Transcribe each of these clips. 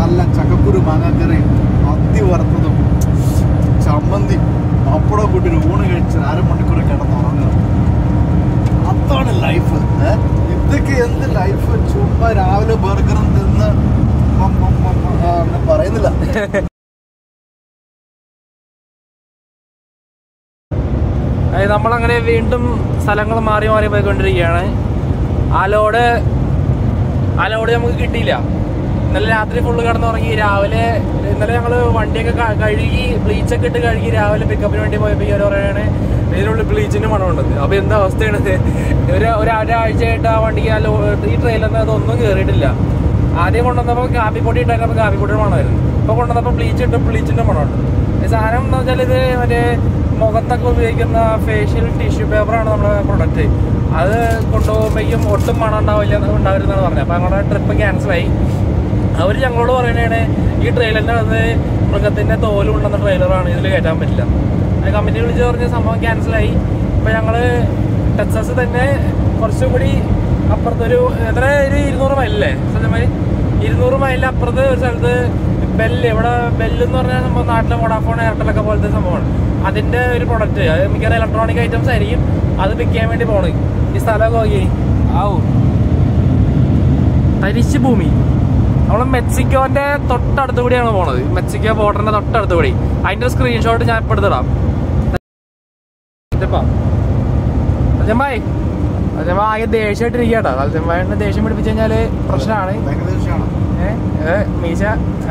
നല്ല ചക്കക്കുരു മാങ്ങാക്കറിയും മത്തി വറുത്തതും ചമ്മന്തി പപ്പടം കൂട്ടി ഒരു ഊണ് കഴിച്ച് അരമണിക്കൂർ കിടന്നുറങ്ങുക അതാണ് ലൈഫ് ഇതൊക്കെ എന്ത് ലൈഫ് ചുമ്മാ രാവിലെ ബർഗറും തിന്ന് മം മം മം മം ആ, ഞാൻ പറയുന്നില്ല അതായത് നമ്മളങ്ങനെ വീണ്ടും സ്ഥലങ്ങൾ മാറി മാറി പോയിക്കൊണ്ടിരിക്കുകയാണ് ആലോട് ആലോട് നമുക്ക് കിട്ടിയില്ല ഇന്നലെ രാത്രി ഫുള്ള് കിടന്നുറങ്ങി രാവിലെ ഇന്നലെ ഞങ്ങൾ വണ്ടിയൊക്കെ ക- കഴുകി ബ്ലീച്ചൊക്കെ ഇട്ട് കഴുകി രാവിലെ പിക്കപ്പിന് വേണ്ടി പോയപ്പോൾ ഈ ഒരു പറയുകയാണ് ഇതിനുള്ളിൽ ബ്ലീച്ചിന്റെ മണമുണ്ടത് അപ്പൊ എന്താ അവസ്ഥയാണ് ഇത്? ഒരു ഒരു ഒരാഴ്ചയായിട്ട് ആ വണ്ടിക്ക് ആ ലോ- ഈ ട്രെയിലറിന് അതൊന്നും കയറിയിട്ടില്ല ആദ്യം കൊണ്ടുവന്നപ്പോൾ കാപ്പിപ്പൊടി ഇട്ടായിരുന്നപ്പോൾ കാപ്പിപ്പൊടിയുടെ മണമായിരുന്നു ഇപ്പൊ കൊണ്ടുവന്നപ്പോൾ ബ്ലീച്ച് ഇട്ട് ബ്ലീച്ചിന്റെ മണമുണ്ട് ഈ സാധനം എന്ന് വെച്ചാൽ ഇത് മറ്റേ മുഖത്തൊക്കെ ഉപയോഗിക്കുന്ന ഫേഷ്യൽ ടിഷ്യൂ പേപ്പറാണ് നമ്മുടെ പ്രൊഡക്റ്റ് അത് കൊണ്ടുപോകുമ്പോഴേക്കും ഒട്ടും മണം ഉണ്ടാവില്ല ഉണ്ടാവരുതെന്നാണ് പറഞ്ഞത് അപ്പൊ ഞങ്ങളുടെ ട്രിപ്പ് ക്യാൻസലായി അവർ ഞങ്ങളോട് പറയണേ ഈ ട്രെയിലറിന്റെ അത് മൃഗത്തിന്റെ തോല് കൊണ്ടുവന്ന ട്രെയിലറാണ് ഇതിൽ കയറ്റാൻ പറ്റില്ല അത് കമ്പനി വിളിച്ച് പറഞ്ഞ സംഭവം ക്യാൻസലായി അപ്പൊ ഞങ്ങള് ടെക്സസ് തന്നെ കുറച്ചും കൂടി അപ്പുറത്തൊരു എത്ര ഒരു ഇരുന്നൂറ് മൈലല്ലേ സത്യമായി ഇരുന്നൂറ് മൈലിന് അപ്പുറത്ത് ഒരു സ്ഥലത്ത് ബെല്ല് ഇവിടെ ബെല്ല് എന്ന് പറഞ്ഞാൽ സംഭവം നാട്ടിലെ വോഡാഫോൺ എയർടെലൊക്കെ പോലത്തെ സംഭവമാണ് അതിന്റെ ഒരു പ്രൊഡക്റ്റ് അത് മിക്കവാറും ഇലക്ട്രോണിക് ഐറ്റംസ് ആയിരിക്കും അത് പിക്ക് ചെയ്യാൻ വേണ്ടി പോണ് ഈ സ്ഥലമൊക്കെ നോക്കി ആവൂ തരിശ് ഭൂമി നമ്മൾ മെക്സിക്കോന്റെ തൊട്ടടുത്ത് കൂടിയാണ് പോണത് മെക്സിക്കോ ബോർഡറിന്റെ തൊട്ടടുത്ത് കൂടി അതിന്റെ സ്ക്രീൻഷോട്ട് ഞാൻ ഇപ്പൊ എടുത്തിടാം അജമ്മായി അജമ്മ ആകെ ദേഷ്യമായിട്ട് ഇരിക്കട്ടോ അജമ്മായിനെ ദേഷ്യം പിടിപ്പിച്ചു കഴിഞ്ഞാല് പ്രശ്നമാണ് ഭയങ്കര ദേഷ്യമാണ് ഏ? ഏ, മീശ ആ.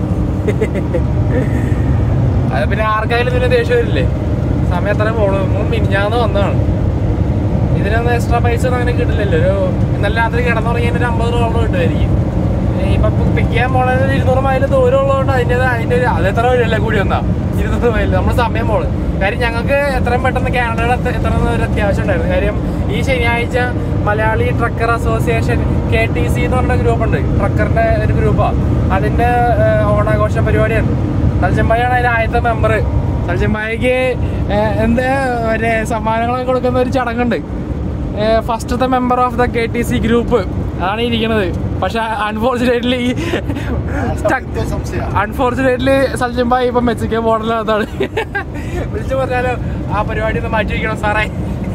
അത് പിന്നെ ആർക്കായാലും ഇതിന് ദേഷ്യം വരില്ലേ സമയം എത്ര പോണു നമ്മൾ മിനിഞ്ഞാന്ന് വന്നതാണ് ഇതിനൊന്നും എക്സ്ട്രാ പൈസ ഒന്നും അങ്ങനെ കിട്ടില്ലല്ലോ ഒരു ഇന്നലെ രാത്രി കിടന്നുറങ്ങിയതിന് ഒരു അമ്പത് ഡോളർ കിട്ടുമായിരിക്കും ഇപ്പൊ പിക്ക് ചെയ്യാൻ പോണത് ഒരു ഇരുന്നൂറ് മൈൽ ദൂരം ഉള്ളതുകൊണ്ട് അതിൻ്റെ അതിൻ്റെ ഒരു അത് എത്ര വഴിയല്ല കൂടി വന്നാ ഇരുന്നൂറ് മൈൽ നമ്മൾ സമയം പോള് കാര്യം ഞങ്ങൾക്ക് എത്രയും പെട്ടെന്ന് കാനഡയുടെ എത്ത- എത്തണമെന്ന് ഒരു അത്യാവശ്യം ഉണ്ടായിരുന്നു കാര്യം ഈ ശനിയാഴ്ച Malayali trucker association K T C എന്ന് പറഞ്ഞ ഗ്രൂപ്പ് ഉണ്ട് ട്രക്കറിന്റെ ഒരു ഗ്രൂപ്പാണ് അതിന്റെ ഏഹ്, ഓണാഘോഷ പരിപാടിയാണ് സൽജമ്പായാണ് അതിന്റെ ആദ്യത്തെ മെമ്പർ സൽജമ്പായിക്ക് എന്താ മറ്റേ സമ്മാനങ്ങളൊക്കെ കൊടുക്കുന്ന ഒരു ചടങ്ങുണ്ട് ഫസ്റ്റത്തെ member of the K T C group അതാണ് ഈ ഇരിക്കുന്നത് പക്ഷെ അൺഫോർച്ചുനേറ്റ്ലി സംശയം അൺഫോർച്ചുനേറ്റ്ലി സൽജമ്പായി ഇപ്പൊ മെക്സിക്കോ ബോർഡറിലാണ് വിളിച്ചു പറഞ്ഞാലോ ആ പരിപാടി ഒന്ന് മാറ്റി വയ്ക്കണം സാറേ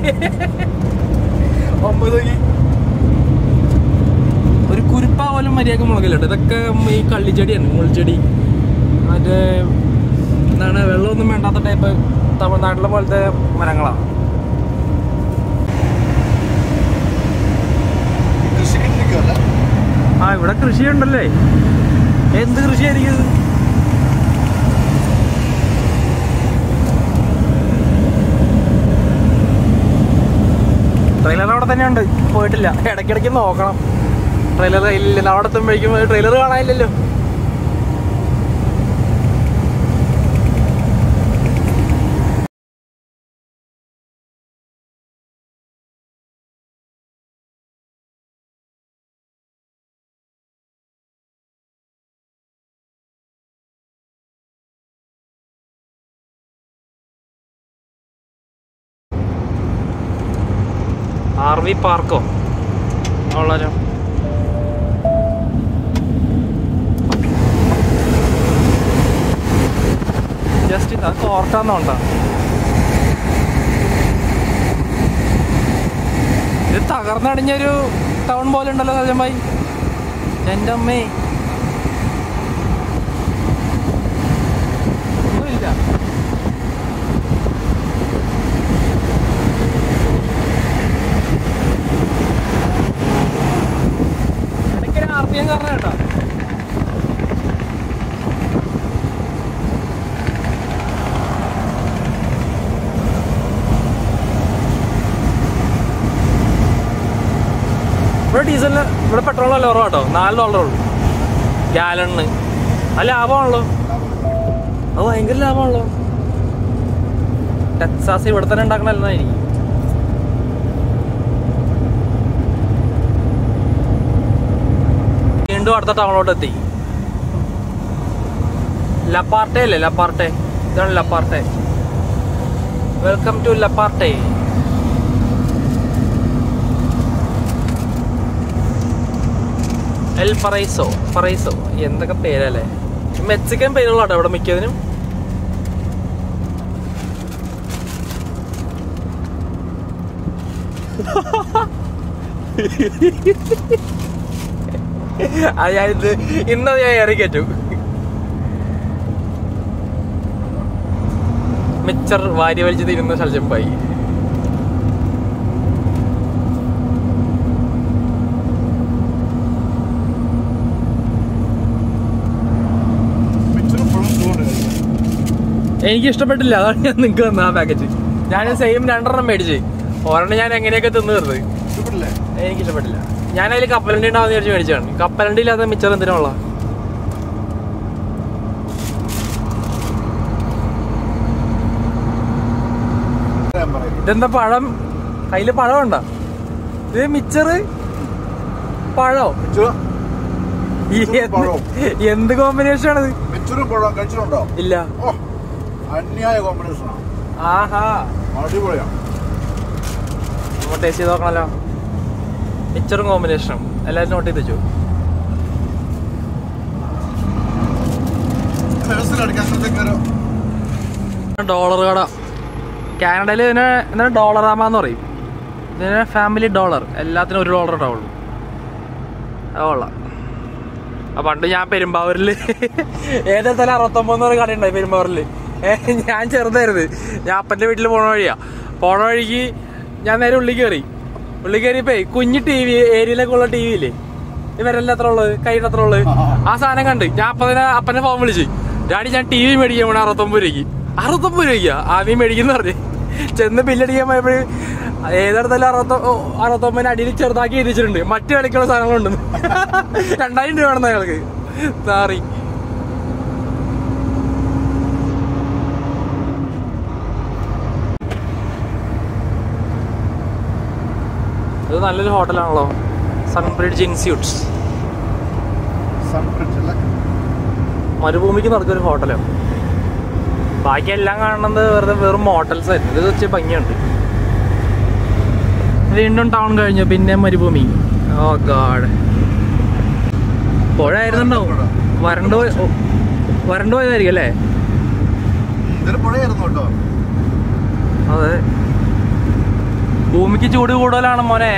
ഒമ്പത് മണി ഒരു കുരുപ്പ പോലും മര്യാദക്ക് മുളകില്ല കേട്ടോ ഇതൊക്കെ ഈ കള്ളിച്ചെടിയാണ് മുൾച്ചെടി മറ്റേ എന്താണ് വെള്ളമൊന്നും വേണ്ടാത്ത ടൈപ്പ് തമിഴ്നാട്ടിലെ പോലത്തെ മരങ്ങളാണ് കൃഷിക്ക് നിൽക്കുമല്ല ആ ഇവിടെ കൃഷിയുണ്ടല്ലേ എന്ത് കൃഷിയായിരിക്കും ഇത്? ട്രെയിലർ അവിടെ തന്നെയുണ്ട് പോയിട്ടില്ല ഇടയ്ക്കിടയ്ക്ക് നോക്കണം ട്രെയിലർ ഇല്ല അവിടെ എത്തുമ്പോഴേക്കും ട്രെയിലർ കാണാനില്ലല്ലോ ആർ വി പാർക്കോ ഉള്ളൊരു ജസ്റ്റ് ഇത് കോർട്ടാന്നോണ്ട ഇത് തകർന്നടിഞ്ഞൊരു ടൗൺ പോലെ ഉണ്ടല്ലോ സജമ്പായി എൻ്റെ അമ്മേ ഒന്നുമില്ല ഇടയ്ക്കൊരു ആർ പി എം കാരണം കേട്ടോ ഇവിടെ ഡീസലിന് ഇവിടെ പെട്രോൾ അല്ല കുറവ് കേട്ടോ നാല് ഡോളറേ ഉള്ളൂ ഗാലണിന് അത് ലാഭമാണല്ലോ അത് ഭയങ്കര ലാഭമാണല്ലോ ടെക്സാസ് ഇവിടെ തന്നെ ഉണ്ടാക്കണല്ലായിരിക്കും വീണ്ടും അടുത്ത ടൗണിലോട്ട് എത്തി ലപ്പാർട്ടെ അല്ലേ ലപ്പാർട്ടെ ഇതാണ് ലപ്പാർട്ടെ വെൽക്കം ടു ലപ്പാർട്ടെ എൽ പറൈസോ പറൈസോ എന്തൊക്കെ പേരല്ലേ മെക്സിക്കൻ പേരുകളാട്ടോ ഇവിടെ മിക്കതിനും അത് ഞാൻ ഇത് ഇന്നത് ഞാൻ ഇറക്കി കയറ്റും മിച്ചർ വാരി വലിച്ച് തിരുന്ന ശൽജമ്പായി മിച്ചറും പഴം ചൂട് കഴിക്കാം. എനിക്ക് ഇഷ്ടപ്പെട്ടില്ല അതാണ് ഞാൻ നിങ്ങൾക്ക് തന്ന ആ പാക്കറ്റ് ഞാൻ സെയിം രണ്ടെണ്ണം മേടിച്ച് ഒരെണ്ണം ഞാൻ എങ്ങനെയൊക്കെ തിന്നു തീർന്നത് ഇഷ്ടപ്പെട്ടില്ലേ എനിക്ക് ഇഷ്ടപ്പെട്ടില്ല ഞാൻ അതിൽ കപ്പലണ്ടി ഉണ്ടാവുന്ന വിചാരിച്ച് മേടിച്ചാണ് കപ്പലണ്ടി ഇല്ലാത്ത മിച്ചർ എന്തിനുള്ള ഞാൻ പറയും ഇതെന്താ പഴം കയ്യില് പഴം ഉണ്ടോ ഇത് മിച്ചറ് പഴോ മിച്ചറും ഈ പഴവും. എന്ത് എന്ത് കോമ്പിനേഷൻ ആണത് മിച്ചറും പഴം കഴിച്ചിട്ടുണ്ടോ ഇല്ല ഓ അന്യായ കോമ്പിനേഷനാണ് ആഹാ അടിപൊളിയാണ് നമ്മൾ ടേസ്റ്റ് ചെയ്ത് നോക്കണല്ലോ മിച്ചറും കോമ്പിനേഷനും എല്ലാവരും നോട്ട് ചെയ്ത് വെച്ചു മനസ്സിലടിക്കാൻ അങ്ങനത്തേക്ക് ഒരു ഡോളർ കട കാനഡയിൽ ഇതിനെ എന്താണ് ഡോളറാമാന്ന് പറയും ഇതിനെ ഫാമിലി ഡോളർ എല്ലാത്തിനും ഒരു ഡോളർ ഉണ്ടാവുള്ളൂ അത് കൊള്ളാം ആ പണ്ട് ഞാൻ പെരുമ്പാവൂരിൽ ഏതാ തല അറുപത്തൊമ്പതെന്ന് പറഞ്ഞ കടയുണ്ടായി പെരുമ്പാവൂരിൽ ഏ, ഞാൻ ചെറുതായിരുന്നു ഞാൻ അപ്പൻ്റെ വീട്ടിൽ പോണ വഴിയാ പോണ വഴിക്ക് ഞാൻ നേരെ ഉള്ളി കയറി ഉള്ളി കയറിയപ്പോ കുഞ്ഞു ടി വി ഏരിയയിലൊക്കെ ഉള്ള ടി വി ഇല്ലേ ഇവരെല്ലാം എത്ര ഉള്ളത് കയ്യിൽ എത്ര ഉള്ളത് ആ സാധനം കണ്ട് ഞാൻ അപ്പനെ അപ്പനെ ഫോൺ വിളിച്ചു ഡാഡി ഞാൻ ടി വി മേടിക്കാൻ പോണ അറുപത്തൊമ്പത് രൂപയ്ക്ക് അറുപത്തൊമ്പത് രൂപയ്ക്കാ ആ നീ മേടിക്കുന്ന പറഞ്ഞു ചെന്ന് ബില്ലടിക്കാൻ പോയപ്പോഴ് ഏതെടുത്താലും അറുപത്തൊ ഓ, അറുപത്തൊമ്പതിന് അടിയിൽ ചെറുതാക്കി എഴുതിച്ചിട്ടുണ്ട് മറ്റു കളിക്കുള്ള സാധനങ്ങളുണ്ട് രണ്ടായിരം രൂപ വേണം അയാൾക്ക് സാറി ഇത് നല്ലൊരു ഹോട്ടലാണല്ലോ സൺബ്രിഡ്ജ് ഇൻസ്റ്റിറ്റ്യൂട്ട്സ് സൺബ്രിഡ്ജ് അല്ലേ മരുഭൂമിക്ക് നടക്കൊരു ഹോട്ടലാണ് ബാക്കി എല്ലാം കാണുന്നത് വെറുതെ വെറും ഹോട്ടൽസ് ആയിരുന്നു ഇത് വെച്ച് ഭംഗിയുണ്ട് വീണ്ടും ടൗൺ കഴിഞ്ഞു പിന്നെ മരുഭൂമി ഓ ഗാഡ് പുഴ ആയിരുന്നുണ്ടാവും വരണ്ടു പോയ- ഓ, വരണ്ടു പോയതായിരിക്കും അല്ലേ ഇതൊരു പുഴയായിരുന്നു കേട്ടോ അതെ ഭൂമിക്ക് ചൂട് കൂടുതലാണ് മോനെ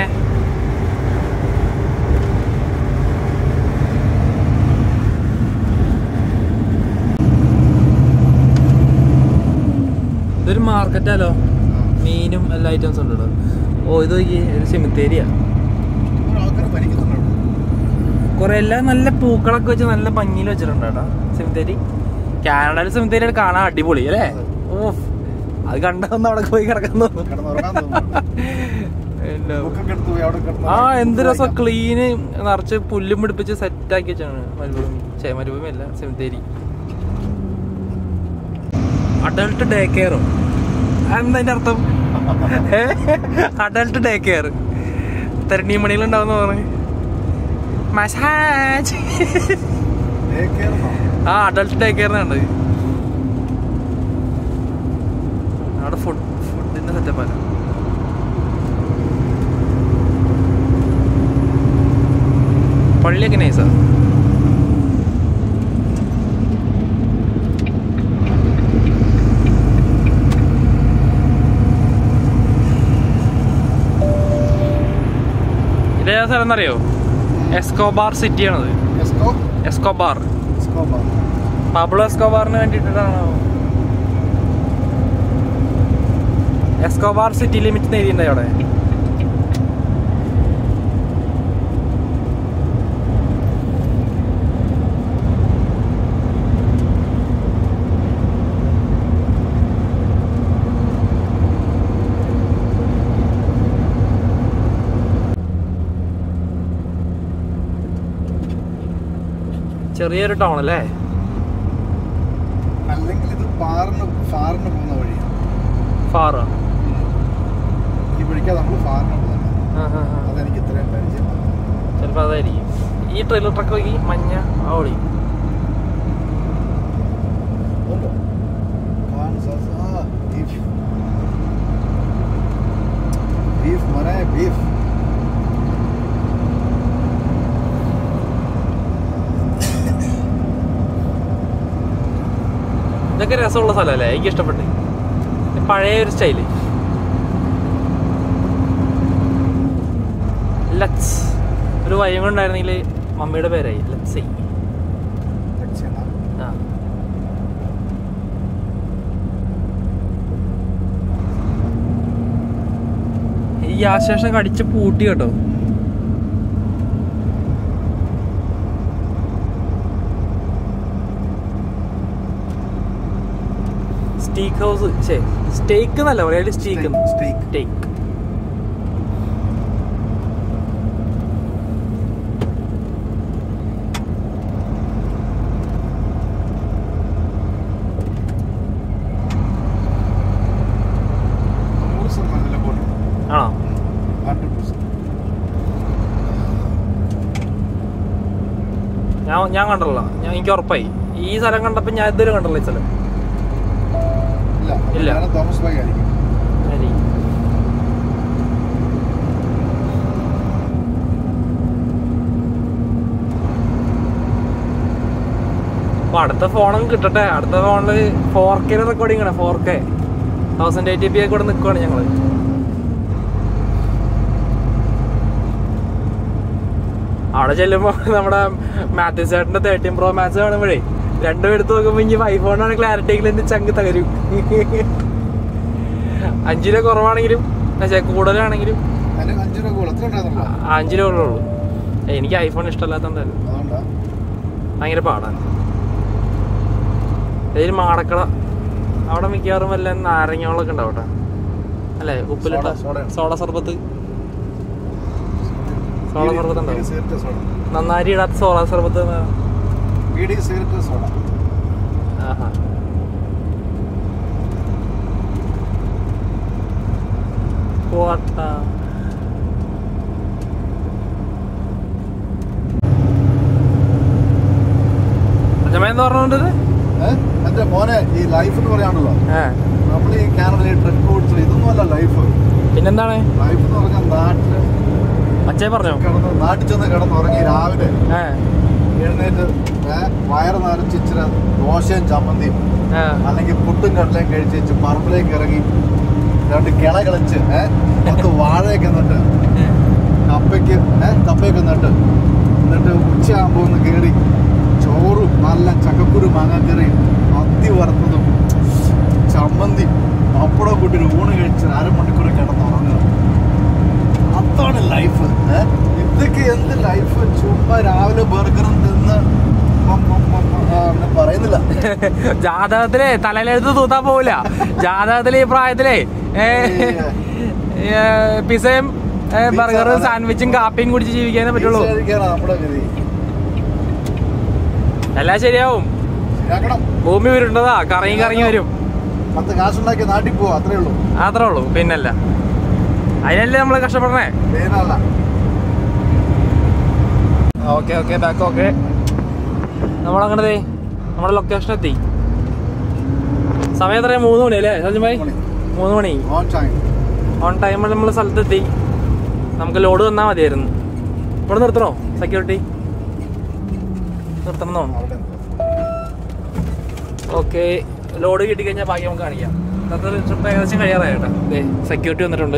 ഇതൊരു മാർക്കറ്റാലോ മീനും എല്ലാ ഐറ്റംസും ഉണ്ട് ഇവിടെ. ഓ ഇത് നോക്കി ഒരു സെമിത്തേരിയാ ആൾക്കാർ ഭരിക്കുന്നുണ്ട് കുറെ എല്ലാം നല്ല പൂക്കളൊക്കെ വെച്ച് നല്ല ഭംഗിയിൽ വെച്ചിട്ടുണ്ട് കേട്ടോ സെമിത്തേരി കാനഡയിൽ സെമിത്തേരി കാണാൻ അടിപൊളി അല്ലേ ഓ അത് കണ്ടൊന്ന് അവിടെ പോയി കിടക്കാൻ തോന്നുന്നു കിടന്നുറങ്ങാൻ തോന്നുന്നു എൻ്റെ ബുക്കൊക്കെ എടുത്ത് പോയി അവിടെ കിടന്ന് ആ എന്ത് രസം വായിക്കാം. ക്ലീന് നിറച്ച് പുല്ലും പിടിപ്പിച്ച് സെറ്റ് ആക്കി വെച്ചാണ് മരുഭൂമി ചേ മരുഭൂമി അല്ല സെമിത്തേരി അഡൾട്ട് ഡേ കെയറോ എന്താ അതിന്റെ അർത്ഥം അഡൾട്ട് ഡേ കെയർ തരണീമണിയിൽ ഉണ്ടാവുന്ന പറഞ്ഞു മസാജ് Day care എന്നോ? ആ അഡൾട്ട് ഡേ കെയറിനുണ്ട് അവിടെ ഫുഡ് ഫുഡിന്റെ സെറ്റപ്പ് അല്ല പള്ളിയൊക്കെ നൈസാ ഇതേ സ്ഥലം എന്നറിയോ എസ്കോബാർ സിറ്റിയാണത് എസ്കോ എസ്കോബാർ എസ്കോബാർ പബ്ലോ എസ്കോബാറിന് വേണ്ടിയിട്ടാണോ എസ്കോബാർ സിറ്റി ലിമിറ്റ് എഴുതിണ്ടായി അവിടെ ചെറിയൊരു ടൗൺ അല്ലേ അല്ലെങ്കിൽ ഇത് പാറിന് ഫാറിന് പോകുന്ന വഴിയാണ് ഫാറോ ഈ വഴിക്കാ നമ്മൾ ഫാറിന് പോകുന്നത് അതെനിക്ക് ഇത്രയും പരിചയം ചിലപ്പോൾ അതായിരിക്കും ഈ ട്രെയിലർ ട്രക്ക് നോക്കി മഞ്ഞ ആ ഓടി ഉണ്ടോ കാൻസാസ് ആ ബീഫ് ബീഫ് മോനെ ബീഫ് ഇതൊക്കെ രസമുള്ള സ്ഥലമല്ലേ എനിക്ക് ഇഷ്ടപ്പെട്ടു പഴയ ഒരു സ്റ്റൈല് ലക്സ് ഒരു വയം കൊണ്ടായിരുന്നെങ്കിൽ മമ്മിയുടെ പേരായി ലക്സൈ ആ ഈ ഗ്യാസ് സ്റ്റേഷൻ കടിച്ച് പൂട്ടി കേട്ടോ സ്റ്റീക്ക് ഹൗസ് ശേ സ്റ്റേക്ക് എന്നല്ല പറയാ സ്റ്റീക്ക് Steak. സ്റ്റേക്ക് നൂറ് ശതമാനം ഇതിലെ പോലും ആണോ ഹൺഡ്രഡ് പെർസെന്റ് ഞാൻ ഞാൻ കണ്ടല്ല ഞാൻ എനിക്ക് ഉറപ്പായി ഈ സ്ഥലം കണ്ടപ്പോ ഞാൻ ഇതുവരെ കണ്ടല്ല ഈ സ്ഥലം ഇല്ല ഇല്ല. ഞാൻ തോമസ് ഭായി ആയിരിക്കും ശരി അപ്പൊ അടുത്ത ഫോണും കിട്ടട്ടെ അടുത്ത ഫോണില് ഫോർ കെ റെക്കോർഡിംഗ് ആണ് four K thousand eighty P ഒക്കെ ഇവിടെ നിൽക്കുവാണ് ഞങ്ങള് അവിടെ ചെല്ലുമ്പോ നമ്മുടെ മാത്യു ചേട്ടന്റെ തേർട്ടീൻ പ്രോ മാച്ച് കാണുമ്പോഴേ രണ്ടും എടുത്ത് നോക്കുമ്പോ ഇനി ഐഫോണാണ് ക്ലാരിറ്റി എന്റെ ചങ്ക് തകരും അഞ്ചു രൂപ കുറവാണെങ്കിലും പക്ഷേ കൂടുതലാണെങ്കിലും അതിന് അഞ്ച് രൂപ കൂടുതൽ എത്ര ഉണ്ടായിരുന്നല്ലോ ആ, അഞ്ച് രൂപ ഉള്ളൂ എനിക്ക് ഐഫോൺ ഇഷ്ടമല്ലാത്തോണ്ടായിരുന്നു അതുകൊണ്ടാ ഭയങ്കര പാടാണ് ഇതിൽ മാടക്കള അവിടെ മിക്കവാറും വല്ല നാരങ്ങകളൊക്കെ ഉണ്ടാവും കേട്ടോ അല്ലേ ഉപ്പിലിട്ട സോഡ, സോഡയാണ്. സോഡ സർബത്ത് സോഡ സർബത്ത് ഉണ്ടാവും ബീഡി സിഗരറ്റ് സോഡ നന്നാരി ഇടാത്ത സോഡ സർബത്ത് എന്ന് ബീഡി സിഗരറ്റ് സോഡ ആഹാ കോട്ട എന്താ പറഞ്ഞോണ്ടത് ഏഹ് എന്റെ മോനെ ഈ ലൈഫ് എന്ന് പറയാണല്ലോ ആ നമ്മൾ ഈ കാനഡയിൽ ട്രിപ്പ് ഓടിച്ചത് ഇതൊന്നും അല്ല ലൈഫ് പിന്നെന്താണ് ലൈഫ് എന്ന് പറഞ്ഞാൽ നാട്ടില് അച്ഛേ പറഞ്ഞോ കിടന്ന് നാട്ടിൽ ചെന്ന് കിടന്നുറങ്ങി രാവിലെ ആ എഴുന്നേറ്റ് ഏ, വയറ് നിറച്ച് ഇച്ചിരി ദോശയും ചമ്മന്തിയും ആ അല്ലെങ്കിൽ പുട്ടും കടലയും കഴിച്ച് പറമ്പിലേക്ക് ഇറങ്ങി രണ്ട് കിള കളിച്ച് ഏഹ് പത്ത് വാഴയൊക്കെ നട്ട് കപ്പയ്ക്ക് ഏഹ് കപ്പയൊക്കെ നട്ട് എന്നിട്ട് ഉച്ചയാകുമ്പോൾ ഒന്ന് കയറി ചോറും നല്ല ചക്കക്കുരു മാങ്ങാക്കറിയും അത്തി വറുത്തതും ചമ്മന്തി പപ്പടം കൂട്ടി ഊണ് കഴിച്ച് അരമണിക്കൂർ കിടന്നുറങ്ങുക അതാണ് ലൈഫ് ഏഹ് ഇതൊക്കെ എന്ത് ലൈഫ് ചുമ്മാ രാവിലെ ബർഗറും തിന്ന് മം മം മം മം ആ, ഒന്നും പറയുന്നില്ല ജാതകത്തിലെ തലയിലെടുത്ത് തൂത്താ പോവില്ല ജാതകത്തിലെ ഈ പ്രായത്തിലേ ഏ, ഏ, പിസയും ഏ, ബർഗറും സാൻഡ്വിച്ചും കാപ്പിയും കുടിച്ച് ജീവിക്കാനേ പറ്റുള്ളൂ Pizza കഴിക്കാനാ നമ്മുടെ ഗതി എല്ലാം ശരിയാവും ശരിയാക്കണം ഭൂമി ഉരുണ്ടതാ കറങ്ങി കറങ്ങി വരും പത്ത് കാശുണ്ടാക്കി നാട്ടിൽ പോവാ അത്രേ ഉള്ളൂ അത്രേ ഉള്ളൂ പിന്നല്ല അതിനല്ലേ നമ്മള് കഷ്ടപ്പെടണേ പേനല്ല ഓക്കെ ഓക്കെ ബാക്ക് ഓക്കെ നമ്മളങ്ങനെ ദേ നമ്മുടെ ലൊക്കേഷൻ എത്തി സമയം എത്രയാ മൂന്ന് മണി അല്ലേ സഞ്ജയ് ഭായി മണി. മൂന്ന് മണി ഓൺ ടൈം ഓൺ ടൈമിൽ നമ്മൾ സ്ഥലത്തെത്തി നമുക്ക് ലോഡ് തന്നാൽ മതിയായിരുന്നു ഇവിടെ നിർത്തണോ സെക്യൂരിറ്റി നിർത്തണമെന്നോ അവിടെ ഓക്കെ ലോഡ് കിട്ടിക്കഴിഞ്ഞാൽ ബാക്കി നമുക്ക് കാണിക്കാം ഇന്നത്തെ ട്രിപ്പ് ഏകദേശം കഴിയാറായി കേട്ടോ സെക്യൂരിറ്റി വന്നിട്ടുണ്ട്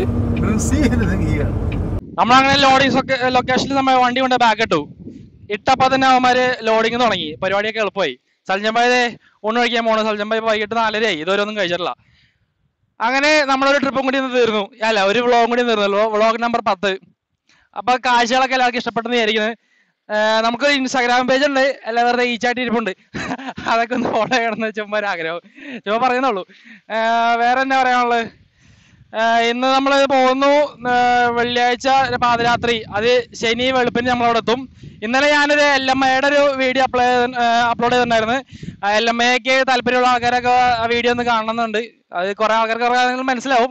നമ്മളങ്ങനെ ലോഡിംഗ് ലൊക്കേഷനിൽ നമ്മൾ വണ്ടി കൊണ്ട് ബാക്ക് ഇട്ടു ഇട്ടപ്പോ തന്നെ അവന്മാര് ലോഡിങ് തുടങ്ങി പരിപാടിയൊക്കെ എളുപ്പമായി സൽജമ്പായ ഊണ് കഴിക്കാൻ പോണു സൽജമ്പായ വൈകിട്ട് നാലരയായി ഇതുവരെ ഒന്നും കഴിച്ചിട്ടില്ല അങ്ങനെ നമ്മളൊരു ട്രിപ്പും കൂടി ഇന്ന് തീർന്നു അല്ല ഒരു വ്ളോഗും കൂടി തീർന്നു വ്ളോഗ് നമ്പർ പത്ത് അപ്പൊ കാഴ്ചകളൊക്കെ എല്ലാവർക്കും ഇഷ്ടപ്പെട്ടെന്ന് വിചാരിക്കുന്നത് ഏർ നമുക്കൊരു ഇൻസ്റ്റാഗ്രാം പേജ് ഉണ്ട് അല്ല വെറുതെ ഈച്ചായിട്ട് ഇരിപ്പുണ്ട് അതൊക്കെ ഒന്ന് ഫോളോ ചെയ്യണമെന്ന് ചുമ്മാ ഒരു ആഗ്രഹം ചുമ്മാ പറയുന്നുള്ളൂ ഏർ വേറെ എന്നാ പറയാനുള്ളത് ഏർ ഇന്ന് നമ്മൾ പോകുന്നു ഏർ വെള്ളിയാഴ്ച പാതിരാത്രി അത് ശനി വെളുപ്പിന് നമ്മളവിടെ എത്തും ഇന്നലെ ഞാനൊരു എൽ എം ഐയുടെ ഒരു വീഡിയോ അപ്ലൈ അപ്ലോഡ് ചെയ്തിട്ടുണ്ടായിരുന്നു എൽ എം ഐക്ക് താല്പര്യമുള്ള ആൾക്കാരൊക്കെ ആ വീഡിയോ ഒന്ന് കാണണമെന്നുണ്ട് അത് കുറെ ആൾക്കാർക്ക് കുറെ കാര്യങ്ങൾ മനസ്സിലാവും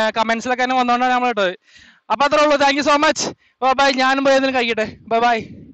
കമന്റ്സിലൊക്കെ തന്നെ വന്നുകൊണ്ടാണ് നമ്മൾ ഇട്ടത് അപ്പൊ അത്രേ ഉള്ളൂ thank you so much bye ഞാനും പോയി എന്തെങ്കിലും കഴിക്കട്ടെ ബൈ ബൈ